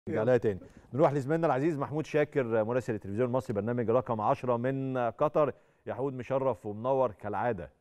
نرجع لها تاني نروح لزميلنا العزيز محمود شاكر مراسل التلفزيون المصري برنامج رقم 10 من قطر يا حود مشرف ومنور كالعاده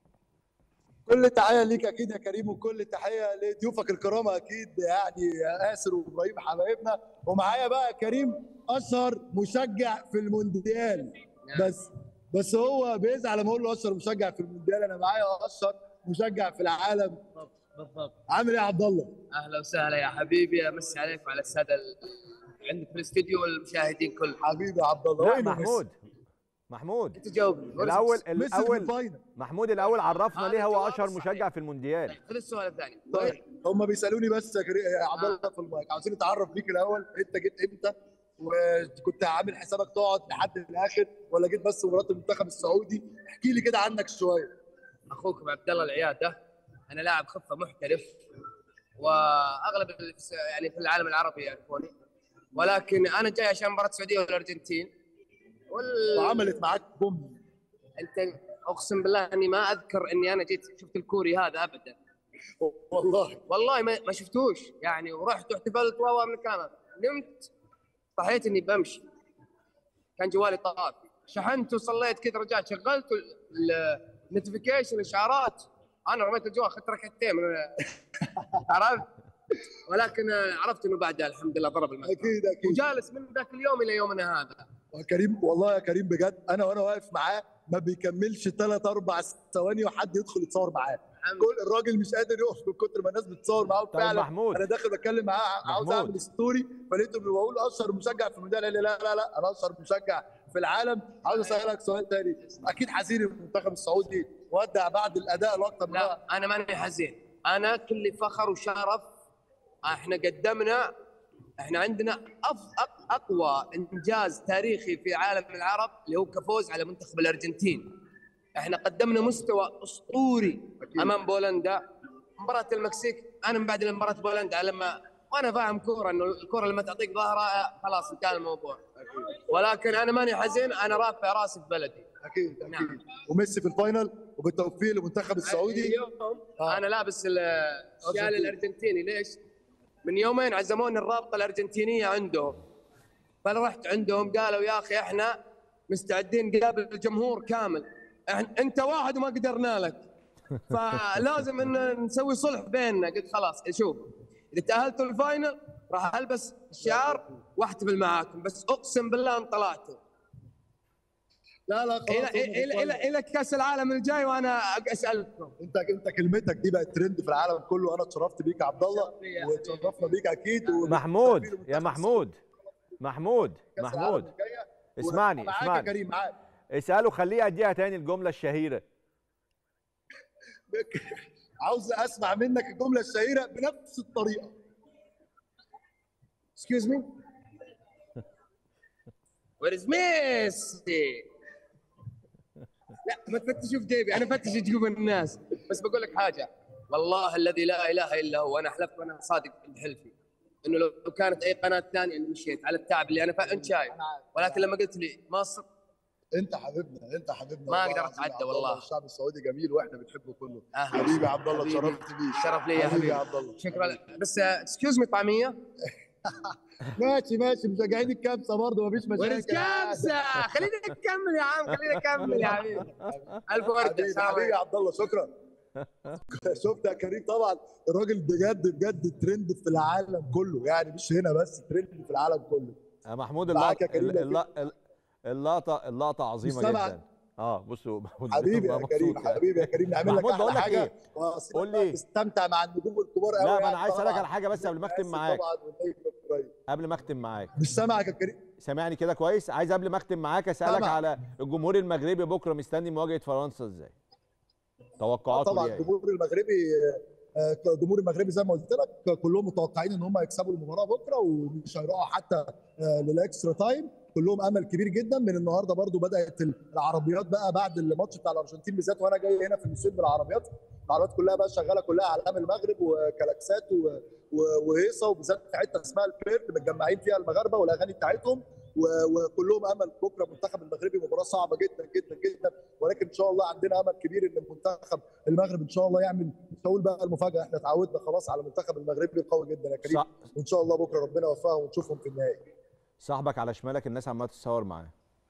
كل تحيه ليك اكيد يا كريم وكل تحيه لضيوفك الكرام اكيد يعني ياسر وابراهيم حبايبنا ومعايا بقى كريم اشهر مشجع في المونديال بس بس هو بيزعل لما اقول له اشهر مشجع في المونديال انا معايا اشهر مشجع في العالم بالضبط عامل ايه يا عبد الله؟ اهلا وسهلا يا حبيبي امسي عليك وعلى الساده ال- عندك في الاستديو والمشاهدين كلهم حبيبي يا عبد الله لا وينه محمود محمود انت جاوبني الاول ميسي ميسي في الاول الفاينل محمود الاول عرفنا هذا ليه هو جواب اشهر صحيح. مشجع في المونديال خذ السؤال الثاني طيب هم بيسالوني بس يا كريم يا عبد الله في المايك عاوزين نتعرف بيك الاول انت جيت امتى وكنت عامل حسابك تقعد لحد الاخر ولا جيت بس مباراه المنتخب السعودي احكي لي كده عنك شويه اخوكم عبد الله العياده انا لاعب خفه محترف واغلب اللي في- يعني في العالم العربي يعرفوني ولكن انا جاي عشان مباراه السعوديه والارجنتين وال... وعملت معاك بوم انت اقسم بالله اني ما اذكر اني انا جيت شفت الكوري هذا ابدا والله والله ما, ما شفتوش يعني ورحت واحتفلت و من كان نمت صحيت اني بمشي كان جوالي طافي شحنت وصليت كذا رجعت شغلت النوتيفيكيشن الاشعارات انا رميت الجوال اخذت ركعتين من عرفت ولكن عرفت انه بعدها الحمد لله ضرب الملك اكيد اكيد وجالس من ذاك اليوم الى يومنا هذا كريم والله يا كريم بجد انا وانا واقف معاه ما بيكملش ثلاث اربع ثواني وحد يدخل يتصور معاه الحمد كل الراجل مش قادر يقف من كتر ما الناس بتصور معاه طيب فعلا محمود انا داخل بتكلم معاه عاوز محمود. اعمل ستوري فلقيته بقول اشهر مشجع في المونديال قال لي لا لا لا انا اشهر مشجع في العالم عاوز اسالك سؤال تاني اكيد حزين المنتخب السعودي ودع بعد الاداء الاكثر من رائع. لا انا ماني حزين انا كل فخر وشرف احنا قدمنا احنا عندنا أف أق- اقوى انجاز تاريخي في عالم العرب اللي هو كفوز على منتخب الارجنتين احنا قدمنا مستوى اسطوري امام بولندا مباراه المكسيك انا من بعد مباراه بولندا لما وانا فاهم كوره انه الكوره لما تعطيك ظهرها خلاص انتهى الموضوع ولكن انا ماني حزين انا رافع راسي في بلدي اكيد نعم. اكيد وميسي في الفاينل وبالتوفيق للمنتخب السعودي اليوم آه. انا لابس ال- الشال أرجنتين. الارجنتيني ليش؟ من يومين عزموني الرابطه الارجنتينيه عندهم فانا رحت عندهم قالوا يا اخي احنا مستعدين نقابل الجمهور كامل إحنا انت واحد وما قدرنا لك فلازم ان نسوي صلح بيننا قلت خلاص شوف اذا تاهلتوا الفاينل راح البس الشعار واحتفل معاكم بس اقسم بالله ان طلعتوا لا لا خلاص الى هم في الى الى, إلى كاس العالم الجاي وانا اسالكم انت انت كلمتك دي بقت ترند في العالم كله انا اتشرفت بيك يا عبد الله شرف لي يا واتشرفنا بيك اكيد و- محمود بالتوفيق يا للمنتخب محمود محمود كأس العالم محمود الجاية. اسمعني معاك يا اسمعني كريم معاك اساله خليه يديها تاني الجمله الشهيره عاوز اسمع منك الجمله الشهيره بنفس الطريقه Excuse me? Where is ميسي؟ لا ما تفتشوا في جيبي انا فتش جيوب الناس بس بقول لك حاجه والله الذي لا اله الا هو انا حلفت وانا صادق عند حلفي انه لو كانت اي قناه ثانيه اني مشيت على التعب اللي انا فا... انت شايف ولكن لما قلت لي مصر انت حبيبنا انت حبيبنا ما والله أقدر العظيم يا أتعدى عبد الله. والله. الشعب السعودي جميل واحنا بنحبه كله أهلا حبيبي يا عبد الله حبيبي. اتشرفت بيك شرف لي يا حبيبي يا حبيبي عبد الله شكرا بس اكسكيوز مي طعميه ماشي ماشي مشجعين الكبسه برضه مفيش وين مشاكل كبسه خلينا نكمل يا عم خلينا نكمل يا حبيبي الف ورده حبيبي سلام حبيبي عليكم. يا عبد الله شكرا شفت يا كريم طبعا الراجل بجد بجد ترند في العالم كله يعني مش هنا بس ترند في العالم كله يا محمود معاك اللقطه يا كريم الل- اللقطه اللقطه عظيمه سامعك. جدا اه بصوا محمود حبيبي بقى يا كريم مبسوط يعني. حبيبي يا كريم نعمل لك محمود، احلى بقول لك حاجه إيه؟ وأسيبك قول بقى لي. تستمتع مع النجوم الكبار قوي لا ما يعني انا عايز اسالك طبعاً. على حاجه بس قبل ما اختم آسف معاك طبعاً والنجم قريب. قبل ما اختم معاك مش سامعك يا كريم سامعني كده كويس عايز قبل ما اختم معاك اسالك سامع. على الجمهور المغربي بكره مستني مواجهه فرنسا ازاي توقعاته طبعا ليه إيه؟ الجمهور المغربي آه، الجمهور المغربي زي ما قلت لك كلهم متوقعين ان هم يكسبوا المباراه بكره ومش هيروحوا حتى آه، للاكسترا تايم كلهم امل كبير جدا من النهارده برضو بدات العربيات بقى بعد الماتش بتاع الارجنتين بالذات وانا جاي هنا في الموسم بالعربيات العربيات كلها بقى شغاله كلها اعلام المغرب وكلاكسات و- و- وهيصه وبالذات في حته اسمها البيرد متجمعين فيها المغاربه والاغاني بتاعتهم و- وكلهم امل بكره المنتخب المغربي مباراه صعبه جدا جدا جدا ولكن ان شاء الله عندنا امل كبير ان المنتخب المغرب ان شاء الله يعمل مش هقول بقى المفاجاه احنا اتعودنا خلاص على المنتخب المغربي القوي جدا يا كريم صح وان شاء الله بكره ربنا يوفقهم ونشوفهم في النهائي صاحبك على شمالك الناس عماله تتصور معاه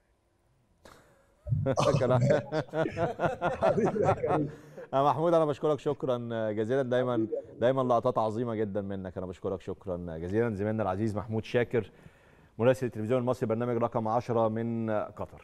كان- حبيبي يا كريم يا محمود انا بشكرك شكرا جزيلا دايما دايما لقطات عظيمه جدا منك انا بشكرك شكرا جزيلا زميلنا العزيز محمود شاكر مراسل التلفزيون المصري برنامج رقم 10 من قطر